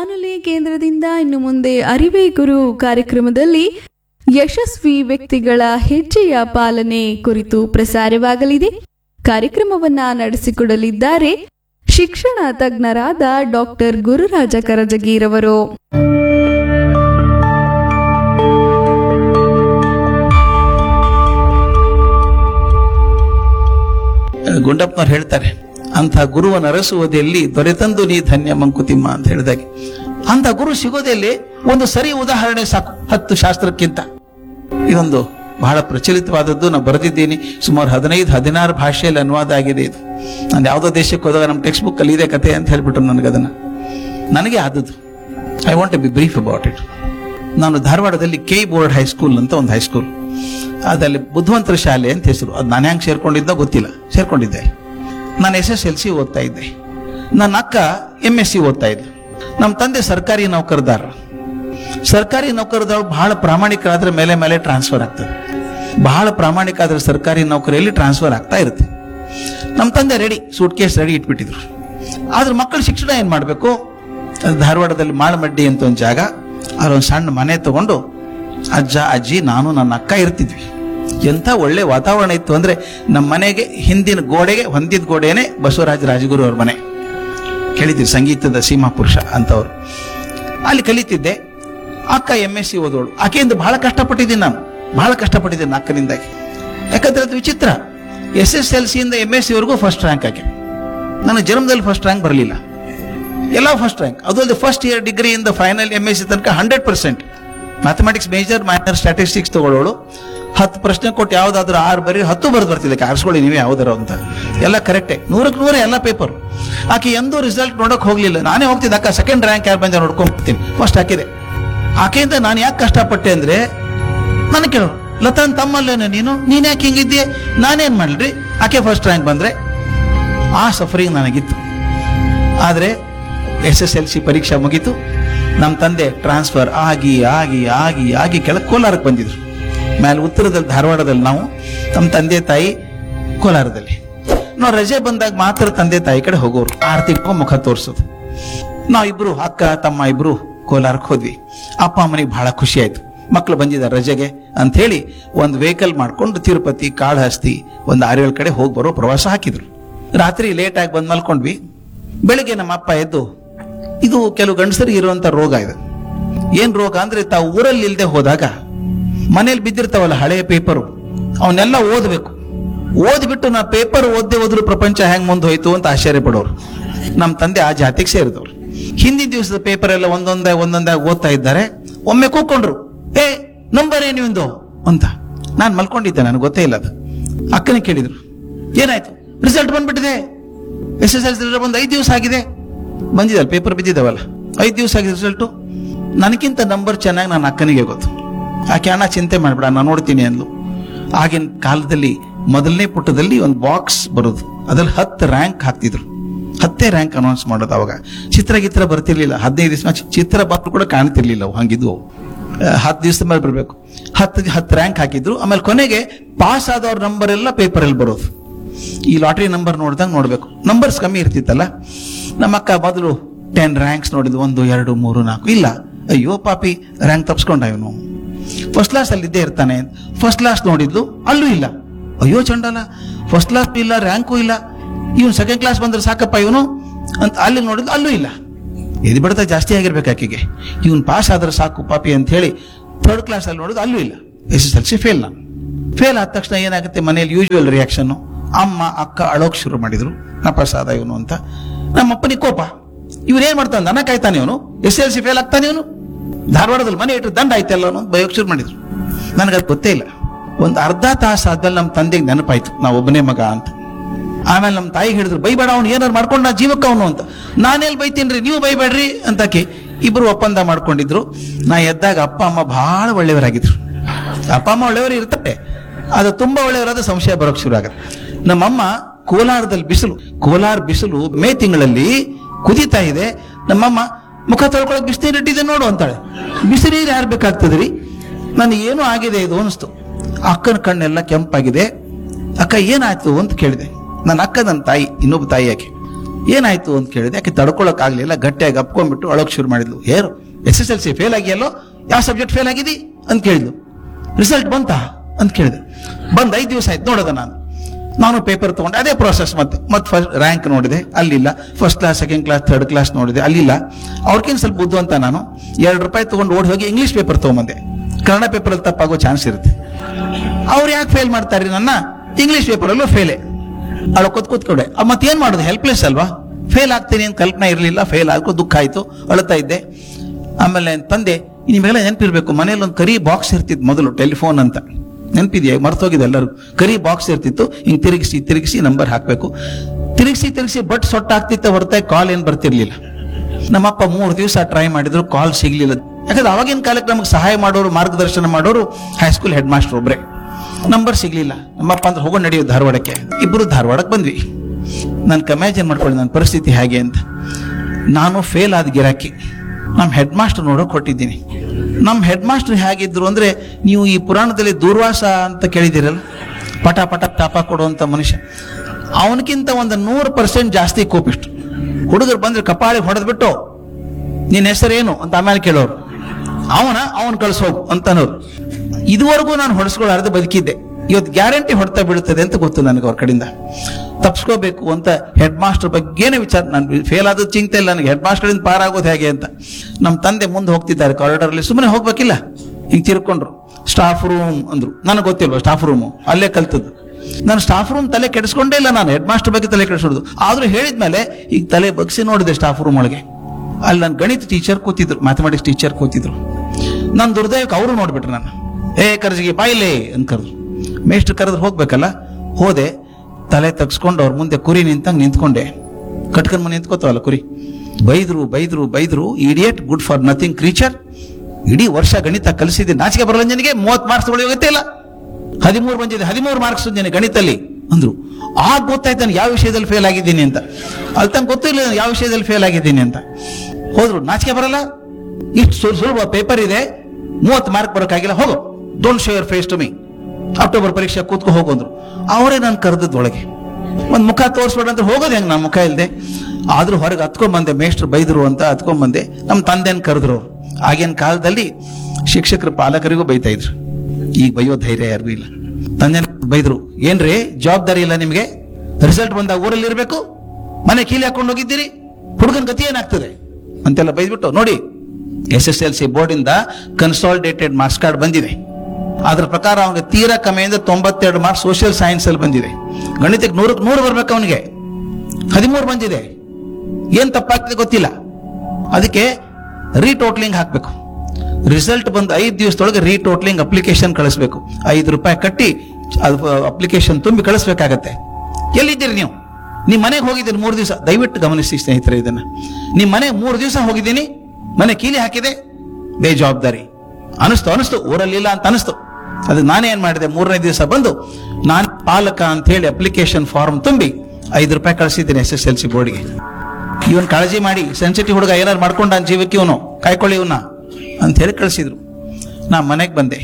ಬಾನುಲಿ ಕೇಂದ್ರದಿಂದ ಇನ್ನು ಮುಂದೆ ಅರಿವೇ ಗುರು ಕಾರ್ಯಕ್ರಮದಲ್ಲಿ ಯಶಸ್ವಿ ವ್ಯಕ್ತಿಗಳ ಹೆಜ್ಜೆಯ ಪಾಲನೆ ಕುರಿತು ಪ್ರಸಾರವಾಗಲಿದೆ ಕಾರ್ಯಕ್ರಮವನ್ನ ನಡೆಸಿಕೊಡಲಿದ್ದಾರೆ ಶಿಕ್ಷಣ ತಜ್ಞರಾದ ಡಾಕ್ಟರ್ ಗುರುರಾಜ ಕರಜಗಿರವರು ಗುಂಡಪ್ಪನವ್ರು ಹೇಳ್ತಾರೆ ಅಂಥ ಗುರುವನ ಅರಸುವುದೆಲ್ಲಿ ದೊರೆತಂದು ನೀ ಧನ್ಯ ಮಂಕುತಿಮ್ಮ ಅಂತ ಹೇಳಿದಾಗೆ ಅಂತ ಗುರು ಸಿಗೋದೆಲ್ಲಿ ಒಂದು ಸರಿ ಉದಾಹರಣೆ ಸಾಕು ಹತ್ತು ಶಾಸ್ತ್ರಕ್ಕಿಂತ ಇದೊಂದು ಬಹಳ ಪ್ರಚಲಿತವಾದದ್ದು ನಾನು ಬರೆದಿದ್ದೀನಿ ಸುಮಾರು ಹದಿನೈದು ಹದಿನಾರು ಭಾಷೆಯಲ್ಲಿ ಅನುವಾದ ಆಗಿದೆ ಇದು ನಾನು ಯಾವುದೋ ದೇಶಕ್ಕೆ ಹೋದಾಗ ನಮ್ಮ ಟೆಕ್ಸ್ಟ್ ಬುಕ್ ಅಲ್ಲಿ ಇದೆ ಕತೆ ಅಂತ ಹೇಳ್ಬಿಟ್ರು ನನಗೆ ಅದನ್ನ ನನಗೆ ಆದದ್ದು I want to be brief about it ನಾನು ಧಾರವಾಡದಲ್ಲಿ ಕೆ ಬೋರ್ಡ್ ಹೈಸ್ಕೂಲ್ ಅಂತ ಒಂದು ಹೈಸ್ಕೂಲ್ ಅದಲ್ಲಿ ಬುದ್ಧವಂತರ ಶಾಲೆ ಅಂತ ಹೆಸರು ಅದು ನಾನು ಹೆಂಗೆ ಸೇರ್ಕೊಂಡಿದ್ದೋ ಗೊತ್ತಿಲ್ಲ ಸೇರ್ಕೊಂಡಿದ್ದೆ ನಾನು ಎಸ್ ಎಸ್ ಎಲ್ ಸಿ ಓದ್ತಾ ಇದ್ದೆ ನನ್ನ ಅಕ್ಕ ಎಮ್ ಎಸ್ ಸಿ ಓದ್ತಾ ಇದ್ಲು ನಮ್ಮ ತಂದೆ ಸರ್ಕಾರಿ ನೌಕರದಾರ ಸರ್ಕಾರಿ ನೌಕರದವ್ರು ಬಹಳ ಪ್ರಾಮಾಣಿಕರಾದ್ರೆ ಮೇಲೆ ಮೇಲೆ ಟ್ರಾನ್ಸ್ಫರ್ ಆಗ್ತದೆ ಬಹಳ ಪ್ರಾಮಾಣಿಕ ಆದ್ರೆ ಸರ್ಕಾರಿ ನೌಕರಿಯಲ್ಲಿ ಟ್ರಾನ್ಸ್ಫರ್ ಆಗ್ತಾ ಇರುತ್ತೆ ನಮ್ಮ ತಂದೆ ರೆಡಿ ಸೂಟ್ ಕೇಸ್ ರೆಡಿ ಇಟ್ಬಿಟ್ಟಿದ್ರು ಆದ್ರೆ ಮಕ್ಕಳ ಶಿಕ್ಷಣ ಏನ್ ಮಾಡಬೇಕು ಧಾರವಾಡದಲ್ಲಿ ಮಾಳಮಡ್ಡಿ ಅಂತ ಒಂದು ಜಾಗ ಅಲ್ಲೊಂದು ಸಣ್ಣ ಮನೆ ತಗೊಂಡು ಅಜ್ಜ ಅಜ್ಜಿ ನಾನು ನನ್ನ ಅಕ್ಕ ಇರ್ತಿದ್ವಿ ಎಂಥ ಒಳ್ಳೆ ವಾತಾವರಣ ಇತ್ತು ಅಂದ್ರೆ ನಮ್ಮ ಮನೆಗೆ ಹಿಂದಿನ ಗೋಡೆಗೆ ಹೊಂದಿದ ಗೋಡೆನೇ ಬಸವರಾಜ ರಾಜಗುರು ಅವ್ರ ಮನೆ ಕೇಳಿದ್ದೀವಿ ಸಂಗೀತದ ಸೀಮಾ ಪುರುಷ ಅಂತವ್ರು ಅಲ್ಲಿ ಕಲಿತಿದ್ದೆ ಅಕ್ಕ ಎಮ್ ಎಸ್ ಸಿ ಓದೋಳು ಆಕೆಯಿಂದ ಬಹಳ ಕಷ್ಟಪಟ್ಟಿದ್ದೀನಿ ನಾನು ಬಹಳ ಕಷ್ಟಪಟ್ಟಿದ್ದೀನಿ ಅಕ್ಕನಿಂದಾಗಿ ಯಾಕಂದ್ರೆ ಅದು ವಿಚಿತ್ರ ಎಸ್ ಎಸ್ ಎಲ್ ಸಿಯಿಂದ ಎಮ್ ಎಸ್ ಸಿವರೆಗೂ ಫಸ್ಟ್ ರ್ಯಾಂಕ್ ಆಕೆ ನನ್ನ ಜನ್ಮದಲ್ಲಿ ಫಸ್ಟ್ ರ್ಯಾಂಕ್ ಬರಲಿಲ್ಲ ಎಲ್ಲ ಫಸ್ಟ್ ರ್ಯಾಂಕ್ ಅದು ಅಲ್ಲದೆ ಫಸ್ಟ್ ಇಯರ್ ಡಿಗ್ರಿಯಿಂದ ಫೈನಲ್ ಎಮ್ ಎಸ್ ಸಿ ತನಕ hundred percent mathematics major minor statistics ತಗೊಳ್ಳೋಳು ಹತ್ತು ಪ್ರಶ್ನೆ ಕೊಟ್ಟು ಯಾವ್ದಾದ್ರು ಆರು ಬರೀ ಹತ್ತು ಬರೆದು ಬರ್ತಿದ್ದಕ್ಕೆ ಆರಿಸ್ಕೊಳ್ಳಿ ನೀವೇ ಯಾವ್ದಾರು ಅಂತ ಎಲ್ಲ ಕರೆಕ್ಟೇ ನೂರಕ್ಕೆ ನೂರೇ ಎಲ್ಲ ಪೇಪರ್ ಆಕೆ ಎಂದೂ ರಿಸಲ್ಟ್ ನೋಡಕ್ ಹೋಗ್ಲಿಲ್ಲ ನಾನೇ ಹೋಗ್ತಿದ್ದೆ ಅಕ್ಕ ಸೆಕೆಂಡ್ ರ್ಯಾಂಕ್ ಯಾರು ಬಂದ ನೋಡ್ಕೊಂಡ್ಬಿಡ್ತೀನಿ ಫಸ್ಟ್ ಹಾಕಿದೆ ಆಕೆಯಿಂದ ನಾನು ಯಾಕೆ ಕಷ್ಟಪಟ್ಟೆ ಅಂದ್ರೆ ನನಗೆ ಕೇಳೋರು ಲತಾನ್ ತಮ್ಮಲ್ಲೇನೆ ನೀನು ನೀನ್ ಯಾಕೆ ಹಿಂಗಿದ್ದೀಯ ನಾನೇನ್ ಮಾಡ್ಲಿ ಆಕೆ ಫಸ್ಟ್ ರ್ಯಾಂಕ್ ಬಂದ್ರೆ ಆ ಸಫರಿಂಗ್ ನನಗಿತ್ತು ಆದ್ರೆ ಎಸ್ ಎಸ್ ಎಲ್ ಸಿ ಪರೀಕ್ಷೆ ಮುಗೀತು ನಮ್ಮ ತಂದೆ ಟ್ರಾನ್ಸ್ಫರ್ ಆಗಿ ಆಗಿ ಆಗಿ ಆಗಿ ಕೆಳಗೆ ಕೋಲಾರಕ್ಕೆ ಬಂದಿದ್ರು ಮೇಲೆ ಉತ್ತರದಲ್ಲಿ ಧಾರವಾಡದಲ್ಲಿ ನಾವು ನಮ್ಮ ತಂದೆ ತಾಯಿ ಕೋಲಾರದಲ್ಲಿ ನಾವು ರಜೆ ಬಂದಾಗ ಮಾತ್ರ ತಂದೆ ತಾಯಿ ಕಡೆ ಹೋಗೋರು ಆರು ತಿಂಗಳು ಮುಖ ತೋರಿಸೋದು ನಾವು ಇಬ್ರು ಅಕ್ಕ ತಮ್ಮ ಇಬ್ರು ಕೋಲಾರಕ್ಕೆ ಹೋದ್ವಿ ಅಪ್ಪ ಅಮ್ಮನಿಗೆ ಬಹಳ ಖುಷಿ ಆಯ್ತು ಮಕ್ಕಳು ಬಂದಿದ್ದಾರೆ ರಜೆಗೆ ಅಂತ ಹೇಳಿ ಒಂದು ವೆಹಿಕಲ್ ಮಾಡ್ಕೊಂಡು ತಿರುಪತಿ ಕಾಳಹಸ್ತಿ ಒಂದು ಆರೇಳು ಕಡೆ ಹೋಗಿ ಬರೋ ಪ್ರವಾಸ ಹಾಕಿದ್ರು ರಾತ್ರಿ ಲೇಟ್ ಆಗಿ ಬಂದ್ ಮಲ್ಕೊಂಡ್ವಿ ಬೆಳಿಗ್ಗೆ ನಮ್ಮ ಅಪ್ಪ ಎದ್ದು ಇದು ಕೆಲವು ಗಂಡಸರಿಗೆ ಇರುವಂತ ರೋಗ ಇದು ಏನ್ ರೋಗ ಅಂದ್ರೆ ತಾವು ಊರಲ್ಲಿ ಇಲ್ದೆ ಹೋದಾಗ ಮನೇಲಿ ಬಿದ್ದಿರ್ತಾವಲ್ಲ ಹಳೆಯ ಪೇಪರು ಅವನ್ನೆಲ್ಲ ಓದ್ಬೇಕು ಓದ್ಬಿಟ್ಟು ನಾ ಪೇಪರ್ ಓದ್ದೆ ಹೋದ್ರು ಪ್ರಪಂಚ ಹೆಂಗ್ ಮುಂದೆ ಹೋಯ್ತು ಅಂತ ಆಶ್ಚರ್ಯ ಪಡೋರು ನಮ್ಮ ತಂದೆ ಆ ಜಾತಿಗೆ ಸೇರಿದವ್ರು ಹಿಂದಿನ ದಿವಸದ ಪೇಪರ್ ಎಲ್ಲ ಒಂದೊಂದೇ ಒಂದೊಂದೇ ಓದ್ತಾ ಇದ್ದಾರೆ ಒಮ್ಮೆ ಕೂಕೊಂಡ್ರು ಏ ನಂಬರ್ ಏನು ನಿಮ್ದು ಅಂತ ನಾನು ಮಲ್ಕೊಂಡಿದ್ದೆ ನನಗೆ ಗೊತ್ತೇ ಇಲ್ಲ ಅದು ಅಕ್ಕನೇ ಕೇಳಿದ್ರು ಏನಾಯ್ತು ರಿಸಲ್ಟ್ ಬಂದ್ಬಿಟ್ಟಿದೆ ಎಸ್ ಎಸ್ ಎಲ್ ಸಿ ಬಂದು ಐದು ದಿವಸ ಆಗಿದೆ ಬಂದಿದಲ್ಲ ಪೇಪರ್ ಬಿದ್ದಿದ್ದಾವಲ್ಲ ಐದು ದಿವಸ ಆಗಿದೆ ರಿಸಲ್ಟು ನನಗಿಂತ ನಂಬರ್ ಚೆನ್ನಾಗಿ ನನ್ನ ಅಕ್ಕನಿಗೆ ಗೊತ್ತು ಆಕೆ ಅಣ್ಣ ಚಿಂತೆ ಮಾಡ್ಬೇಡ ನಾನು ನೋಡ್ತೀನಿ ಅಂದ್ಲು ಆಗಿನ ಕಾಲದಲ್ಲಿ ಮೊದಲನೇ ಪುಟದಲ್ಲಿ ಒಂದು ಬಾಕ್ಸ್ ಬರೋದು ಅದ್ರಲ್ಲಿ ಹತ್ತು ರ್ಯಾಂಕ್ ಹಾಕ್ತಿದ್ರು ಹತ್ತೇ ರ್ಯಾಂಕ್ ಅನೌನ್ಸ್ ಮಾಡೋದು ಅವಾಗ ಚಿತ್ರ ಗಿತ್ರ ಬರ್ತಿರ್ಲಿಲ್ಲ ಹದಿನೈದು ದಿವಸ ಚಿತ್ರ ಬಂದ್ರು ಕೂಡ ಕಾಣ್ತಿರ್ಲಿಲ್ಲ ಅವು ಹಂಗಿದ್ವು ಅವು. ಆ, ಹತ್ತು ದಿವಸದ ಮೇಲೆ ಬರಬೇಕು ಹತ್ತು ಹತ್ತು ರ್ಯಾಂಕ್ ಹಾಕಿದ್ರು ಆಮೇಲೆ ಕೊನೆಗೆ ಪಾಸ್ ಆದವ್ರ ನಂಬರ್ ಎಲ್ಲ ಪೇಪರಲ್ಲಿ ಬರೋದು ಈ ಲಾಟ್ರಿ ನಂಬರ್ ನೋಡಿದಾಗ ನೋಡ್ಬೇಕು ನಂಬರ್ಸ್ ಕಮ್ಮಿ ಇರ್ತಿತ್ತಲ್ಲ ನಮ್ಮ ಅಕ್ಕ ಮೊದಲು ಟೆನ್ ರ್ಯಾಂಕ್ಸ್ ನೋಡಿದ್ವು ಒಂದು ಎರಡು ಮೂರು ನಾಲ್ಕು ಇಲ್ಲ ಅಯ್ಯೋ ಪಾಪಿ ರ್ಯಾಂಕ್ ತಪ್ಸ್ಕೊಂಡ ಇವನು ಫಸ್ಟ್ ಕ್ಲಾಸ್ ಅಲ್ಲಿ ಇದ್ದೇ ಇರ್ತಾನೆ ಫಸ್ಟ್ ಕ್ಲಾಸ್ ನೋಡಿದ್ಲು ಅಲ್ಲೂ ಇಲ್ಲ ಅಯ್ಯೋ ಚಂಡಲ್ಲ ಫಸ್ಟ್ ಕ್ಲಾಸ್ ಇಲ್ಲ ರ್ಯಾಂಕು ಇಲ್ಲ ಇವನು ಸೆಕೆಂಡ್ ಕ್ಲಾಸ್ ಬಂದ್ರೆ ಸಾಕಪ್ಪ ಇವನು ಅಂತ ಅಲ್ಲಿ ನೋಡಿದ್ಲು ಅಲ್ಲೂ ಇಲ್ಲ ಎದು ಬಡತ ಜಾಸ್ತಿ ಆಗಿರ್ಬೇಕು ಆಕೆಗೆ ಇವನ್ ಪಾಸ್ ಆದ್ರೆ ಸಾಕು ಪಾಪಿ ಅಂತ ಹೇಳಿ ಥರ್ಡ್ ಕ್ಲಾಸ್ ಅಲ್ಲಿ ನೋಡಿದ್ರು ಅಲ್ಲೂ ಇಲ್ಲ S S L C fail ನಾನು ಫೇಲ್ ಆದ ತಕ್ಷಣ ಏನಾಗುತ್ತೆ ಮನೇಲಿ ಯೂಶುವಲ್ ರಿಯಾಕ್ಷನ್ ಅಮ್ಮ ಅಕ್ಕ ಅಳೋಕ್ ಶುರು ಮಾಡಿದ್ರು ನಾ ಪಾಸ್ ಆದ ಇವನು ಅಂತ ನಮ್ಮ ಅಪ್ಪನಿಗೆ ಕೋಪ ಇವ್ರು ಏನ್ ಮಾಡ್ತಾನೆ ದನ ಕಾಯ್ತಾನೆ ಇವನು ಎಸ್ ಎಲ್ ಸಿ ಫೇಲ್ ಆಗ್ತಾನೆ ಇವನು ಧಾರವಾಡದಲ್ಲಿ ಮನೆ ಇಟ್ಟು ದಂಡ ಆಯ್ತಲ್ಲ ಅನ್ನೋ ಅಂತ ಬಯೋಕ್ ಶುರು ಮಾಡಿದ್ರು ನನಗದು ಗೊತ್ತೇ ಇಲ್ಲ ಒಂದು ಅರ್ಧ ತಾಸು ಆದ್ಮೇಲೆ ನಮ್ಮ ತಂದೆಗೆ ನೆನಪಾಯ್ತು ನಾ ಒಬ್ಬನೇ ಮಗ ಅಂತ ಆಮೇಲೆ ನಮ್ಮ ತಾಯಿ ಹೇಳಿದ್ರು ಬೈಬೇಡ ಅವ್ನು ಏನಾರು ಮಾಡ್ಕೊಂಡು ನಾ ಜೀವಕ್ಕೆ ಅವನು ಅಂತ ನಾನೆಲ್ಲಿ ಬೈತೀನ್ರಿ ನೀವು ಬೈಬೇಡ್ರಿ ಅಂತಾಕಿ ಇಬ್ರು ಒಪ್ಪಂದ ಮಾಡ್ಕೊಂಡಿದ್ರು ನಾ ಎದ್ದಾಗ ಅಪ್ಪ ಅಮ್ಮ ಬಹಳ ಒಳ್ಳೆಯವರಾಗಿದ್ರು ಅಪ್ಪ ಅಮ್ಮ ಒಳ್ಳೆಯವರು ಇರ್ತಾರೆ ಅದು ತುಂಬಾ ಒಳ್ಳೆಯವರಾದ ಸಂಶಯ ಬರೋಕ್ ಶುರು ಆಗತ್ತೆ ನಮ್ಮಮ್ಮ ಕೋಲಾರದಲ್ಲಿ ಬಿಸಿಲು ಕೋಲಾರ ಬಿಸಿಲು ಮೇ ತಿಂಗಳಲ್ಲಿ ಕುದೀತಾ ಇದೆ ನಮ್ಮಮ್ಮ ಮುಖ ತೊಳ್ಕೊಳಕ್ ಬಿಸಿನೀರು ಇಟ್ಟಿದೆ ನೋಡು ಅಂತಾಳೆ ಬಿಸಿನೀರು ಯಾರು ಬೇಕಾಗ್ತದ್ರಿ ನನಗೆ ಏನೋ ಆಗಿದೆ ಇದು ಅನಿಸ್ತು ಅಕ್ಕನ ಕಣ್ಣೆಲ್ಲ ಕೆಂಪಾಗಿದೆ ಅಕ್ಕ ಏನಾಯ್ತು ಅಂತ ಕೇಳಿದೆ ನನ್ನ ಅಕ್ಕ ನನ್ನ ತಾಯಿ ಇನ್ನೊಬ್ಬ ತಾಯಿ ಆಕೆ ಏನಾಯ್ತು ಅಂತ ಕೇಳಿದೆ ಯಾಕೆ ತಡ್ಕೊಳಕ್ ಆಗ್ಲಿಲ್ಲ ಗಟ್ಟಿಯಾಗಿ ಅಪ್ಕೊಂಡ್ಬಿಟ್ಟು ಅಳೋಕ್ ಶುರು ಮಾಡಿದ್ಲು ಏರು S S L C fail ಆಗಿಯಲ್ಲೋ ಯಾವ ಸಬ್ಜೆಕ್ಟ್ ಫೇಲ್ ಆಗಿದಿ ಅಂತ ಕೇಳಿದ್ಲು ರಿಸಲ್ಟ್ ಬಂತಾ ಅಂತ ಕೇಳಿದೆ ಬಂದ್ ಐದು ದಿವಸ ಆಯ್ತು ನೋಡೋದ ನಾನು ನಾನು ಪೇಪರ್ ತಗೊಂಡೆ ಅದೇ ಪ್ರಾಸೆಸ್ ಮತ್ತೆ ಮತ್ತೆ ಫಸ್ಟ್ ರ್ಯಾಂಕ್ ನೋಡಿದೆ ಅಲ್ಲಿಲ್ಲ first class second class third class ನೋಡಿದೆ ಅಲ್ಲಿಲ್ಲ ಅವ್ರಿಗೇನು ಸ್ವಲ್ಪ ಬುದ್ಧು ಅಂತ ನಾನು ಎರಡು ರೂಪಾಯಿ ತಗೊಂಡು ಓಡಿ ಹೋಗಿ ಇಂಗ್ಲಿಷ್ ಪೇಪರ್ ತಗೊಂಬಂದೆ ಕನ್ನಡ ಪೇಪರಲ್ಲಿ ತಪ್ಪಾಗೋ ಚಾನ್ಸ್ ಇರುತ್ತೆ ಅವ್ರು ಯಾಕೆ ಫೇಲ್ ಮಾಡ್ತಾರೆ ನನ್ನ ಇಂಗ್ಲಿಷ್ ಪೇಪರಲ್ಲೂ ಫೇಲೆ ಅವಳು ಕೂತ್ ಕೂತ್ಕೊಂಡೆ ಮತ್ತೆ ಏನ್ ಮಾಡೋದು ಹೆಲ್ಪ್ಲೆಸ್ ಅಲ್ವಾ ಫೇಲ್ ಆಗ್ತೀನಿ ಅಂತ ಕಲ್ಪನೆ ಇರಲಿಲ್ಲ ಫೇಲ್ ಆಗ್ಕೋ ದುಃಖ ಆಯ್ತು ಅಳ್ತಾ ಇದ್ದೆ ಆಮೇಲೆ ತಂದೆ ನಿಮಗೆಲ್ಲ ನೆನಪಿರ್ಬೇಕು ಮನೇಲಿ ಒಂದು ಕರಿ ಬಾಕ್ಸ್ ಇರ್ತಿತ್ತು ಮೊದಲು ಟೆಲಿಫೋನ್ ಅಂತ ನೆನಪಿದೆಯಾ ಮರ್ತೋಗಿದೆ ಎಲ್ಲರೂ ಕರಿ ಬಾಕ್ಸ್ ಇರ್ತಿತ್ತು ಹಿಂಗ್ ತಿರುಗಿಸಿ ತಿರುಗಿಸಿ ನಂಬರ್ ಹಾಕಬೇಕು ತಿರುಗಿಸಿ ತಿರುಗಿಸಿ ಬಟ್ ಸೊಟ್ಟ ಆಗ್ತಿತ್ತು ಹೊರತಾಗಿ ಕಾಲ್ ಏನ್ ಬರ್ತಿರ್ಲಿಲ್ಲ ನಮ್ಮಪ್ಪ ಮೂರು ದಿವಸ ಟ್ರೈ ಮಾಡಿದ್ರು ಕಾಲ್ ಸಿಗ್ಲಿಲ್ಲ ಯಾಕಂದ್ರೆ ಅವಾಗಿನ ಕಾಲಕ್ಕೆ ನಮಗೆ ಸಹಾಯ ಮಾಡೋರು ಮಾರ್ಗದರ್ಶನ ಮಾಡೋರು ಹೈಸ್ಕೂಲ್ ಹೆಡ್ ಮಾಸ್ಟರ್ ಒಬ್ರೆ ನಂಬರ್ ಸಿಗ್ಲಿಲ್ಲ ನಮ್ಮಪ್ಪ ಅಂದ್ರೆ ಹೋಗೋ ನಡೆಯೋ ಧಾರವಾಡಕ್ಕೆ ಇಬ್ಬರು ಧಾರವಾಡಕ್ಕೆ ಬಂದ್ವಿ ನಾನು ಕಮ್ಯಾಜಿನ್ ಮಾಡ್ಕೊಳ್ಳಿ ನನ್ನ ಪರಿಸ್ಥಿತಿ ಹೇಗೆ ಅಂತ ನಾನು ಫೇಲ್ ಆದ ಗಿರಾಕಿ ನಮ್ಮ ಹೆಡ್ ಮಾಸ್ಟರ್ ನೋಡೋಕೆ ಕೊಟ್ಟಿದ್ದೀನಿ ನಮ್ಮ ಹೆಡ್ ಮಾಸ್ಟರ್ ಹೇಗಿದ್ರು ಅಂದ್ರೆ ನೀವು ಈ ಪುರಾಣದಲ್ಲಿ ದೂರ್ವಾಸ ಅಂತ ಕೇಳಿದಿರಲ್ಲ ಪಟ ಪಟ ತಾಪ ಕೊಡುವಂತ ಮನುಷ್ಯ ಅವನಕ್ಕಿಂತ ಒಂದು ನೂರು ಪರ್ಸೆಂಟ್ ಜಾಸ್ತಿ ಕೋಪಿಷ್ಟು ಹುಡುಗರು ಬಂದ್ರೆ ಕಪಾಳಿಗೆ ಹೊಡೆದ್ಬಿಟ್ಟು ನಿನ್ನ ಹೆಸರೇನು ಅಂತ ಆಮೇಲೆ ಕೇಳೋರು ಅವನ ಅವನ್ ಕಳ್ಸೋಗು ಅಂತ ಅನ್ನೋರು ಇದುವರೆಗೂ ನಾನು ಹೊಡೆಸ್ಕೊಳ್ಳಾರ್ದು ಬದುಕಿದ್ದೆ ಇವತ್ತು ಗ್ಯಾರಂಟಿ ಹೊಡ್ತಾ ಬೀಳುತ್ತದೆ ಅಂತ ಗೊತ್ತು ನನಗೆ ಅವ್ರ ಕಡೆಯಿಂದ ತಪ್ಸ್ಕೋಬೇಕು ಅಂತ ಹೆಡ್ ಮಾಸ್ಟರ್ ಬಗ್ಗೆನೇ ವಿಚಾರ ನಾನು ಫೇಲ್ ಆದ ಚಿಂತೆ ಇಲ್ಲ ನನಗೆ ಹೆಡ್ ಮಾಸ್ಟರ್ ಪಾರಾಗೋದು ಹೇಗೆ ಅಂತ ನಮ್ಮ ತಂದೆ ಮುಂದೆ ಹೋಗ್ತಿದ್ದಾರೆ ಕಾರಿಡಾರ್ ಅಲ್ಲಿ ಸುಮ್ಮನೆ ಹೋಗ್ಬೇಕಿಲ್ಲ ಹಿಂಗ್ ತಿರ್ಕೊಂಡ್ರು ಸ್ಟಾಫ್ ರೂಮ್ ಅಂದ್ರು ನನಗೆ ಗೊತ್ತಿಲ್ವಾ ಸ್ಟಾಫ್ ರೂಮು ಅಲ್ಲೇ ಕಲ್ತದ್ದು ನಾನು ಸ್ಟಾಫ್ ರೂಮ್ ತಲೆ ಕೆಡಿಸ್ಕೊಂಡೇ ಇಲ್ಲ ನಾನು ಹೆಡ್ ಮಾಸ್ಟರ್ ಬಗ್ಗೆ ತಲೆ ಕೆಡಿಸೋದು ಆದ್ರೂ ಹೇಳಿದ್ಮೇಲೆ ಈಗ ತಲೆ ಬಗ್ಸಿ ನೋಡಿದೆ ಸ್ಟಾಫ್ ರೂಮ್ ಒಳಗೆ ಅಲ್ಲಿ ನನ್ನ ಗಣಿತ ಟೀಚರ್ ಕೂತಿದ್ರು ಮ್ಯಾಥಮೆಟಿಕ್ಸ್ ಟೀಚರ್ ಕೂತಿದ್ರು ನನ್ನ ದುರ್ದೈವಕ್ಕೆ ಅವರು ನೋಡ್ಬಿಟ್ರು ನಾನು ಏ ಕರ್ಜಿಗೆ ಬಾಯಿಲೆ ಅಂತ ಕರೆದ್ರು ಮೇಷ್ಟ್ರು ಕರೆದ್ರೆ ಹೋಗ್ಬೇಕಲ್ಲ ಹೋದೆ ತಲೆ ತಗ್ಸ್ಕೊಂಡು ಅವ್ರ ಮುಂದೆ ಕುರಿ ನಿಂತಂಗ್ ನಿಂತ್ಕೊಂಡೆ ಕಟ್ಕೊಂಡ್ ಮನೆ ನಿಂತ್ಕೋತಾವಲ್ಲ ಕುರಿ ಬೈದ್ರು ಬೈದ್ರು ಬೈದ್ರು idiot good for nothing creature ಇಡೀ ವರ್ಷ ಗಣಿತ ಕಲಿಸಿದೆ ನಾಚಿಕೆ ಬರಲ್ಲ ನನಗೆ ಮೂವತ್ ಮಾರ್ಕ್ಸ್ ಉಳಿಯೋಗತ್ತೆ ಇಲ್ಲ ಹದಿಮೂರು ಬಂದಿದೆ ಹದಿಮೂರು ಮಾರ್ಕ್ಸ್ ಬಂದಿದೆ ಗಣಿತಲ್ಲಿ ಅಂದ್ರು ಆಗ ಗೊತ್ತಾಯ್ತು ನಾನು ಯಾವ ವಿಷಯದಲ್ಲಿ ಫೇಲ್ ಆಗಿದ್ದೀನಿ ಅಂತ ಅಲ್ಲಿ ತನಕ ಗೊತ್ತಿಲ್ಲ ನಾನು ಯಾವ ವಿಷಯದಲ್ಲಿ ಫೇಲ್ ಆಗಿದ್ದೀನಿ ಅಂತ ಹೋದ್ರು ನಾಚಿಕೆ ಬರಲ್ಲ ಇಷ್ಟು ಸುಲ್ ಸುಲಭ ಪೇಪರ್ ಇದೆ ಮೂವತ್ತು ಮಾರ್ಕ್ ಬರೋಕ್ಕಾಗಿಲ್ಲ ಹೋಗು don't show your face to me October ಪರೀಕ್ಷೆ ಕೂತ್ಕೊ ಹೋಗು ಅಂದ್ರು ಅವರೇ ನಾನು ಕರೆದದ್ದು ಒಳಗೆ ಒಂದ್ ಮುಖ ತೋರಿಸ್ಬೇಡ ಅಂತ ಹೋಗೋದು ಹೆಂಗ್ ನನ್ನ ಮುಖ ಇಲ್ದೆ ಆದ್ರೂ ಹೊರಗೆ ಹತ್ಕೊಂಡ್ ಬಂದೆ ಮೇಷ್ಟ್ರು ಬೈದ್ರು ಅಂತ ಹತ್ಕೊಂಡ್ ಬಂದೆ ನಮ್ಮ ತಂದೆನ್ ಕರೆದ್ರು ಅವ್ರು. ಆಗಿನ ಕಾಲದಲ್ಲಿ ಶಿಕ್ಷಕರು ಪಾಲಕರಿಗೂ ಬೈತಾ ಇದ್ರು ಈಗ ಬೈಯೋ ಧೈರ್ಯ ಯಾರಿಗೂ ಇಲ್ಲ ತಂದೆ ಬೈದ್ರು ಏನ್ರಿ ಜವಾಬ್ದಾರಿ ಇಲ್ಲ ನಿಮ್ಗೆ ರಿಸಲ್ಟ್ ಬಂದಾಗ ಊರಲ್ಲಿ ಇರ್ಬೇಕು ಮನೆ ಕೀಲಿ ಹಾಕೊಂಡು ಹೋಗಿದ್ದೀರಿ ಹುಡುಗನ ಗತಿ ಏನಾಗ್ತದೆ ಅಂತೆಲ್ಲ ಬೈದ್ಬಿಟ್ಟು ನೋಡಿ S S L C board ಇಂದ ಕನ್ಸಾಲಿಡೇಟೆಡ್ ಮಾರ್ಕ್ಸ್ ಕಾರ್ಡ್ ಬಂದಿದೆ ಅದ್ರ ಪ್ರಕಾರ ಅವನಿಗೆ ತೀರಾ ಕಮ್ಮಿಯಿಂದ ತೊಂಬತ್ತೆರಡು ಮಾರ್ಕ್ಸ್ ಸೋಷಿಯಲ್ ಸೈನ್ಸ್ ಅಲ್ಲಿ ಬಂದಿದೆ ಗಣಿತಕ್ಕೆ ನೂರಕ್ಕೆ ನೂರು ಬರ್ಬೇಕು ಅವನಿಗೆ ಹದಿಮೂರು ಬಂದಿದೆ ಏನ್ ತಪ್ಪಾಗ್ತದೆ ಗೊತ್ತಿಲ್ಲ ಅದಕ್ಕೆ ರೀಟೋಟ್ಲಿಂಗ್ ಹಾಕ್ಬೇಕು ರಿಸಲ್ಟ್ ಬಂದು ಐದು ದಿವಸದೊಳಗೆ ರೀಟೋಟ್ಲಿಂಗ್ ಅಪ್ಲಿಕೇಶನ್ ಕಳಿಸ್ಬೇಕು ಐದು ರೂಪಾಯಿ ಕಟ್ಟಿ ಅದು ಅಪ್ಲಿಕೇಶನ್ ತುಂಬಿ ಕಳಿಸ್ಬೇಕಾಗತ್ತೆ ಎಲ್ಲಿದ್ದೀರಿ ನೀವು ನಿಮ್ಮ ಮನೆಗೆ ಹೋಗಿದ್ದೀನಿ ಮೂರು ದಿವಸ ದಯವಿಟ್ಟು ಗಮನಿಸಿ ಸ್ನೇಹಿತರೆ ಇದನ್ನ ನಿಮ್ಮ ಮನೆಗೆ ಮೂರು ದಿವಸ ಹೋಗಿದ್ದೀನಿ ಮನೆ ಕೀಲಿ ಹಾಕಿದೆ ಬೇಜವಾಬ್ದಾರಿ ಅನಿಸ್ತು ಅನಿಸ್ತು ಊರಲ್ಲಿಲ್ಲ ಅಂತ ಅನಿಸ್ತು ಅದಕ್ಕೆ ನಾನೇ ಏನ್ ಮಾಡಿದೆ ಮೂರನೇ ದಿವಸ ಬಂದು ನಾನು ಪಾಲಕ ಅಂತ ಹೇಳಿ ಅಪ್ಲಿಕೇಶನ್ ಫಾರ್ಮ್ ತುಂಬಿ ಐದು ರೂಪಾಯಿ ಕಳಿಸಿದ್ದೀನಿ ಎಸ್ ಎಸ್ ಎಲ್ ಸಿ ಬೋರ್ಡ್ಗೆ ಇವನ್ ಕಾಳಜಿ ಮಾಡಿ ಸೆನ್ಸಿಟಿವ್ ಹುಡುಗ ಏನಾರು ಮಾಡ್ಕೊಂಡ ಜೀವಕ್ಕೆ ಇವನು ಕಾಯ್ಕೊಳ್ಳಿ ಇವನ್ನ ಅಂತ ಹೇಳಿ ಕಳಿಸಿದ್ರು ನಾ ಮನೆಗೆ ಬಂದೆ